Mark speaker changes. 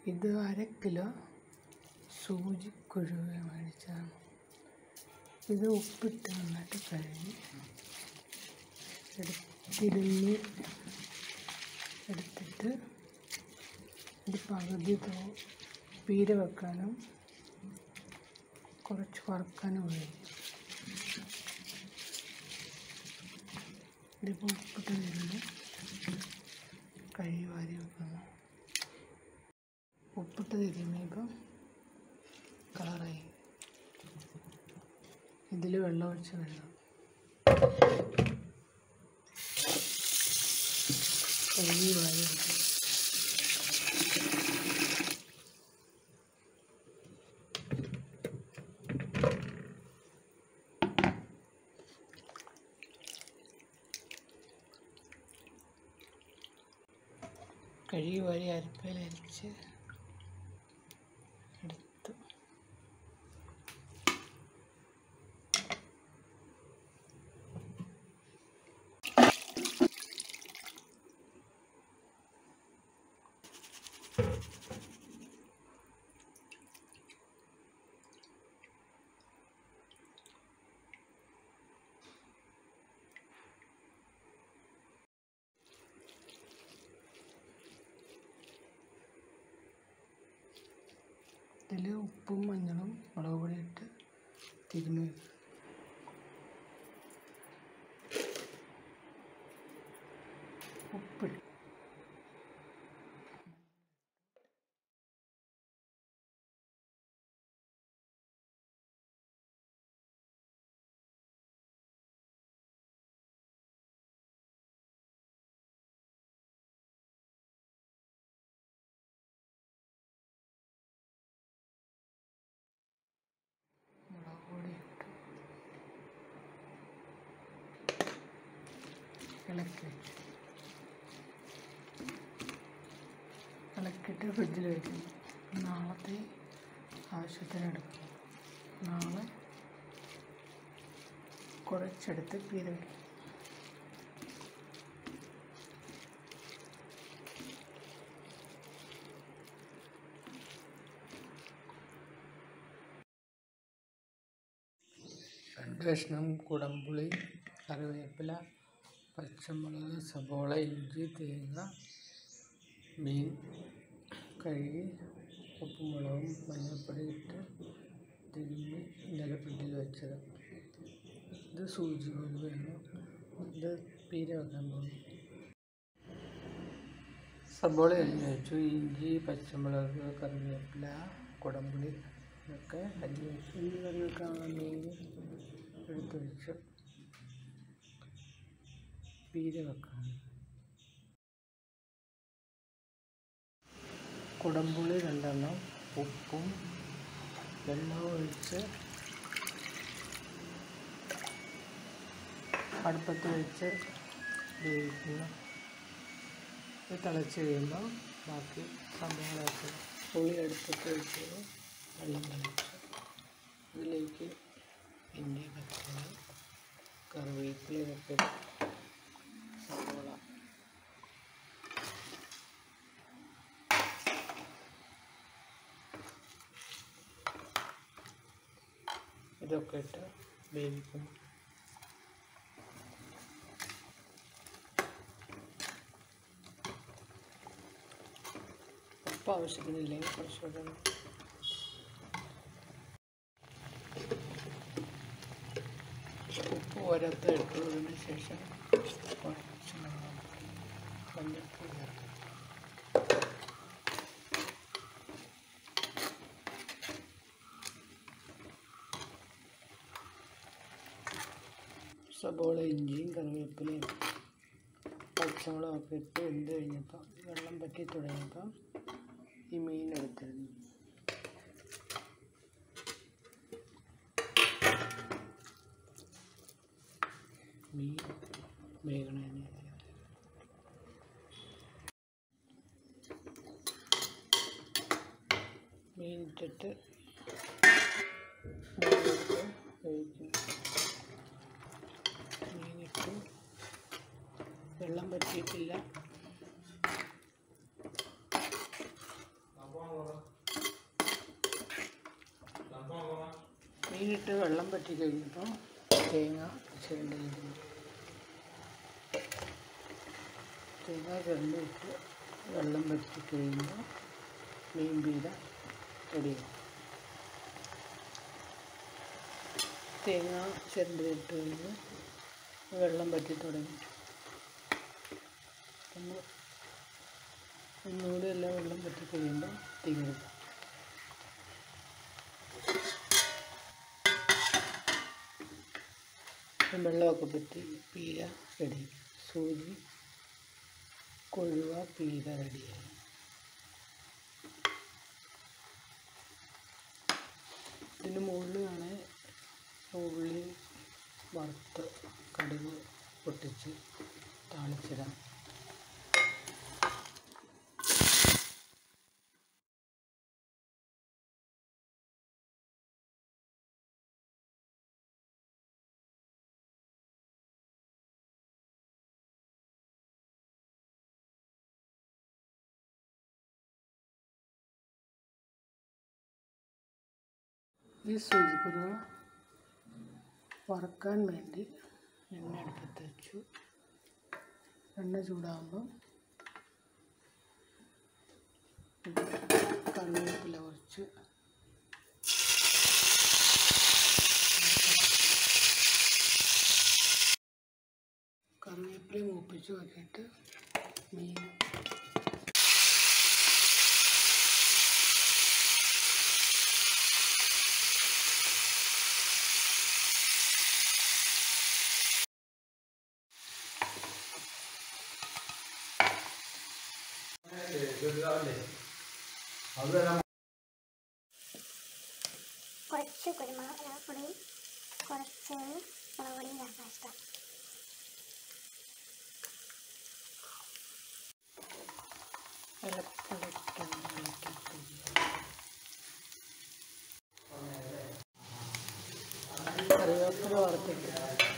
Speaker 1: ഇത് അര കിലോ സൂചിക്കുഴുവ മേടിച്ചതാണ് ഇത് ഉപ്പിട്ട് നന്നായിട്ട് കഴുകി എടു- തിരുമ്മി എടുത്തിട്ട് ഇത് പകുതി തോ പീര വെക്കാനും കുറച്ച് വറുക്കാനും ഉപയോഗിക്കും ഇതിപ്പോൾ ഉപ്പിട്ട് തിരുമ്മി കഴുകി വാരി വെക്കുന്നു ഉപ്പിട്ട് തിരുമ്മിയപ്പം കളറായി ഇതിൽ വെള്ളം ഒഴിച്ച് വെള്ളം കഴുകി വാരി വെക്കും കഴുകി വാരി അരപ്പയിൽ അരിച്ച് എടുത്തു ഇതിൽ ഉപ്പും മഞ്ഞളും മുളക് പൊടി ഇട്ട് തിരുമ്മി വെക്കും. ഉപ്പിട്ട് മുളക് പൊടി ഇട്ടു ഇളക്കി വെച്ചു ഇളക്കിയിട്ട് ഫ്രിഡ്ജിൽ വെക്കുന്നു നാളത്തെ ആവശ്യത്തിന് എടുക്കും നാളെ കുറച്ചെടുത്ത് പീര വയ്ക്കും രണ്ട് കഷ്ണം കുടംപുളി കറിവേപ്പില പച്ചമുളക് സബോള ഇഞ്ചി തേങ്ങ മീൻ കഴുകി ഉപ്പും മുളകും മഞ്ഞൾപ്പൊടി ഇട്ട് തിരുമ്മി ഇന്നലെ ഫ്രിഡ്ജിൽ വെച്ചത് ഇത് സൂചി കൊലുവയാണ് ഇത് പീര വെക്കാൻ പോകുന്നു സബോള അരിഞ്ഞ് വെച്ചു ഇഞ്ചി പച്ചമുളക് കറിവേപ്പില കുടംപുളി ഇതൊക്കെ അരിഞ്ഞ് വെച്ചു ഇഞ്ചി കറി വെക്കാനുള്ള മീൻ എടുത്ത് വെച്ചു പീര വെക്കാം കുടംപുളി രണ്ടെണ്ണം ഉപ്പും വെള്ളവും ഒഴിച്ച് അടുപ്പത്ത് വെച്ച് വേവിക്കുന്നു ഇത് തിളച്ച് കഴിയുമ്പോൾ ബാക്കി സംഭവങ്ങളൊക്കെ പുളി എടുത്തിട്ട് വെച്ച് വെള്ളം തിളച്ച് അതിലേക്ക് ഇഞ്ചി പച്ചമുളക് കറിവേപ്പില ഇതൊക്കെ ഇട്ട് സവോള ഇതൊക്കെ ഇട്ട് വേവിക്കും ഉപ്പ് ആവശ്യത്തിനില്ലെങ്കിൽ കുറച്ചുകൂടെ ഉപ്പ് ഓരത്ത് ഇട്ടതിന് ശേഷം കുറച്ച് മഞ്ഞൾപ്പൊടി ചേർക്കും സബോള ഇഞ്ചിയും കറിവേപ്പിലയും പച്ചമുളകൊക്കെ ഇട്ട് വെന്ത് കഴിഞ്ഞപ്പോൾ വെള്ളം പറ്റി തുടങ്ങിയപ്പോൾ ഈ മീൻ എടുത്തിരുന്നു മീൻ വേഗണേനെ മീൻ ഇട്ടിട്ട് മീനിട്ട് വേവിക്കും മീനിട്ട് വെള്ളം പറ്റിയിട്ടില്ല ഇട്ട് വെള്ളം പറ്റി കഴിഞ്ഞപ്പോൾ തേങ്ങ ചിരണ്ടിയിരുന്നു തേങ്ങ ചിരണ്ടി ഇട്ട് വെള്ളം പറ്റി കഴിയുമ്പോൾ മീൻ പീര റെഡിയാവും തേങ്ങ ചിരണ്ടി ഇട്ട് കഴിഞ്ഞ് വെള്ളം പറ്റി തുടങ്ങി ഒന്ന് ഒന്നുകൂടി എല്ലാം വെള്ളം പറ്റി കഴിയുമ്പോൾ തീ കൊടുക്കാം ഇപ്പം വെള്ളമൊക്കെ പറ്റി പീര റെഡി സൂചി കൊഴുവ പീര റെഡിയായി ഇതിന് മുകളിലാണ് ഉള്ളി വറുത്ത് കടുക് പൊട്ടിച്ച് താളിച്ചിടാം ഈ സൂചിക്കുരുവ വറക്കാൻ വേണ്ടി എണ്ണ അടുപ്പത്ത് വെച്ചു എണ്ണ ചൂടാകുമ്പോൾ കറിവേപ്പില കുറച്ച് കറിവേപ്പില മൂപ്പിച്ച് വെച്ചിട്ട് മീൻ
Speaker 2: കുറച്ച് കുരുമുളക് പൊടി കുറച്ച് മുളക് പൊടിയും ചേർക്കാൻ ഇഷ്ടം
Speaker 1: ഇളക്കിളക്കാൻ ഇളക്കിയിട്ട് കറിവേപ്പില വറുത്തിട്ട്